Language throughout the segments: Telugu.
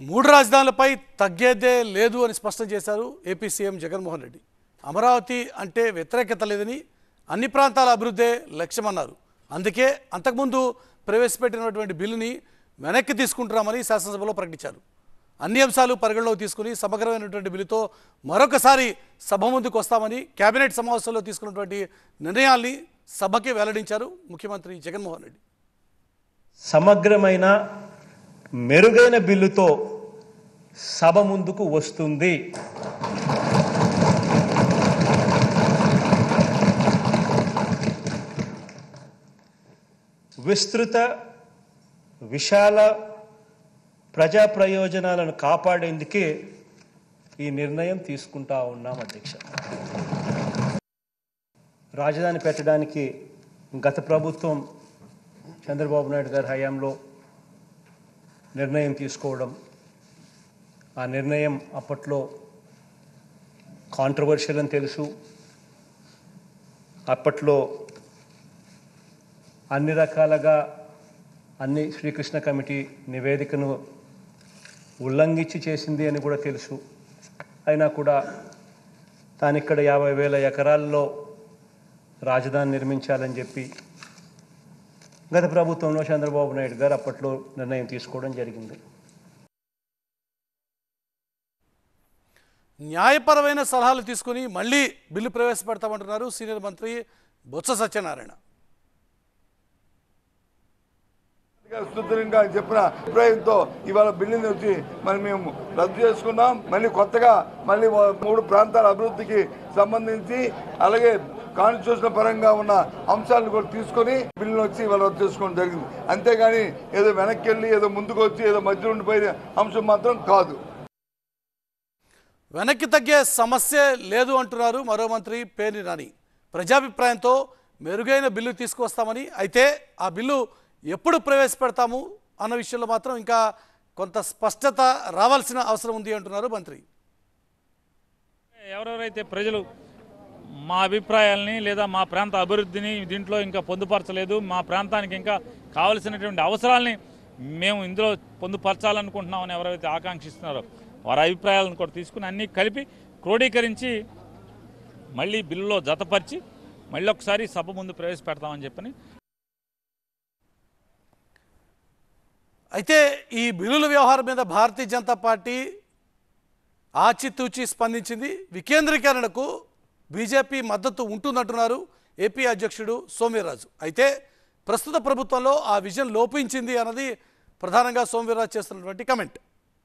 మూడు రాజధానులపై తగ్గేదే లేదు అని స్పష్టం చేశారు ఏపీ సీఎం జగన్మోహన్ రెడ్డి అమరావతి అంటే వ్యతిరేకత లేదని అన్ని ప్రాంతాల అభివృద్ధే లక్ష్యమన్నారు అందుకే అంతకుముందు ప్రవేశపెట్టినటువంటి బిల్లుని వెనక్కి తీసుకుంటున్నామని శాసనసభలో ప్రకటించారు అన్ని అంశాలు పరిగణలోకి తీసుకుని సమగ్రమైనటువంటి బిల్లుతో మరొకసారి సభ ముందుకు వస్తామని కేబినెట్ సమావేశంలో తీసుకున్నటువంటి నిర్ణయాల్ని సభకి వెల్లడించారు ముఖ్యమంత్రి జగన్మోహన్ రెడ్డి సమగ్రమైన మెరుగైన బిల్లుతో సభ ముందుకు వస్తుంది విస్తృత విశాల ప్రజా ప్రయోజనాలను కాపాడేందుకే ఈ నిర్ణయం తీసుకుంటా ఉన్నాం అధ్యక్ష రాజధాని పెట్టడానికి గత ప్రభుత్వం చంద్రబాబు నాయుడు గారి హయాంలో నిర్ణయం తీసుకోవడం ఆ నిర్ణయం అప్పట్లో కాంట్రవర్షియల్ అని తెలుసు అప్పట్లో అన్ని రకాలుగా అన్ని శ్రీకృష్ణ కమిటీ నివేదికను ఉల్లంఘించి చేసింది అని కూడా తెలుసు అయినా కూడా తానిక్కడ యాభై వేల ఎకరాల్లో రాజధాని నిర్మించాలని చెప్పి గత ప్రభుత్వంలో చంద్రబాబు నాయుడు గారు అప్పట్లో నిర్ణయం తీసుకోవడం జరిగింది న్యాయపరమైన సలహాలు తీసుకుని మళ్ళీ బిల్లు ప్రవేశపెడతామంటున్నారు సీనియర్ మంత్రి బొత్స సత్యనారాయణ సుదృఢంగా చెప్పిన అభిప్రాయంతో ఇవాళ బిల్లుని వచ్చి మరి మేము రద్దు చేసుకున్నాం మళ్ళీ కొత్తగా మళ్ళీ ఓ- మూడు ప్రాంతాల అభివృద్ధికి సంబంధించి అలాగే కాన్స్టిట్యూషన్ పరంగా ఉన్న అంశాలను కూడా తీసుకొని బిల్లును వచ్చి ఇవాళ రద్దు చేసుకోవడం జరిగింది అంతేగాని ఏదో వెనక్కి వెళ్ళి ఏదో ముందుకు వచ్చి ఏదో మధ్య ఉండిపోయిన అంశం మాత్రం కాదు వెనక్కి తగ్గే సమస్య లేదు అంటున్నారు మరో మంత్రి పేర్ని నాని ప్రజాభిప్రాయంతో మెరుగైన బిల్లు తీసుకొస్తామని అయితే ఆ బిల్లు ఎప్పుడు ప్రవేశపెడతాము అన్న విషయంలో మాత్రం ఇంకా కొంత స్పష్టత రావాల్సిన అవసరం ఉంది అంటున్నారు మంత్రి ఎవరెవరైతే ప్రజలు మా అభిప్రాయాల్ని లేదా మా ప్రాంత అభివృద్ధిని దీంట్లో ఇంకా పొందుపరచలేదు మా ప్రాంతానికి ఇంకా కావలసినటువంటి అవసరాల్ని మేము ఇందులో పొందుపరచాలనుకుంటున్నామని ఎవరైతే ఆకాంక్షిస్తున్నారో వారి అభిప్రాయాలను కూడా తీసుకుని అన్నీ కలిపి క్రోడీకరించి మళ్ళీ బిల్లులో జతపరిచి మళ్ళీ ఒకసారి సభ ముందు ప్రవేశపెడతామని చెప్పని అయితే ఈ బిల్లుల వ్యవహారం మీద భారతీయ జనతా పార్టీ ఆచితూచి స్పందించింది వికేంద్రీకరణకు బీజేపీ మద్దతు ఉంటుందంటున్నారు ఏపీ అధ్యక్షుడు సోమ్యరాజు అయితే ప్రస్తుత ప్రభుత్వంలో ఆ విజన్ లోపించింది అన్నది ప్రధానంగా సోమ్యరాజు చేస్తున్నటువంటి కమెంట్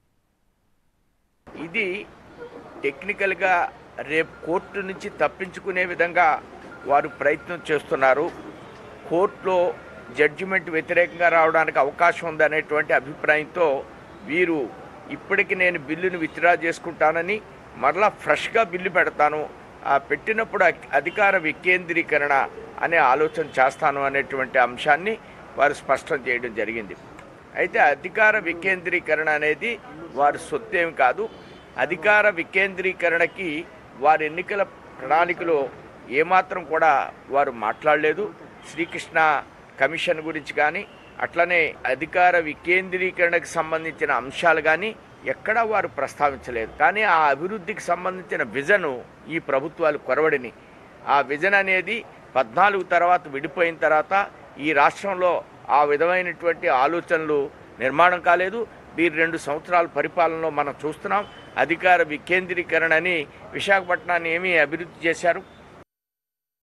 ఇది టెక్నికల్గా రేపు కోర్టు నుంచి తప్పించుకునే విధంగా వారు ప్రయత్నం చేస్తున్నారు కోర్టులో జడ్జిమెంట్ వ్యతిరేకంగా రావడానికి అవకాశం ఉందనేటువంటి అభిప్రాయంతో వీరు ఇప్పటికి నేను బిల్లును విత్డ్రా చేసుకుంటానని మరలా ఫ్రెష్గా బిల్లు పెడతాను ఆ పెట్టినప్పుడు అ- అధికార వికేంద్రీకరణ అనే ఆలోచన చేస్తాను అనేటువంటి అంశాన్ని వారు స్పష్టం చేయడం జరిగింది అయితే అధికార వికేంద్రీకరణ అనేది వారి సొత్తేం కాదు అధికార వికేంద్రీకరణకి వారి ఎన్నికల ప్రణాళికలో ఏమాత్రం కూడా వారు మాట్లాడలేదు శ్రీకృష్ణ కమిషన్ గురించి కానీ అట్లనే అధికార వికేంద్రీకరణకు సంబంధించిన అంశాలు కానీ ఎక్కడా వారు ప్రస్తావించలేదు కానీ ఆ అభివృద్ధికి సంబంధించిన విజను ఈ ప్రభుత్వాలు కొరవడిని ఆ విజన్ అనేది పద్నాలుగు తర్వాత విడిపోయిన తర్వాత ఈ రాష్ట్రంలో ఆ విధమైనటువంటి ఆలోచనలు నిర్మాణం కాలేదు వీరు రెండు సంవత్సరాల పరిపాలనలో మనం చూస్తున్నాం అధికార వికేంద్రీకరణ అని విశాఖపట్నాన్ని ఏమీ అభివృద్ధి చేశారు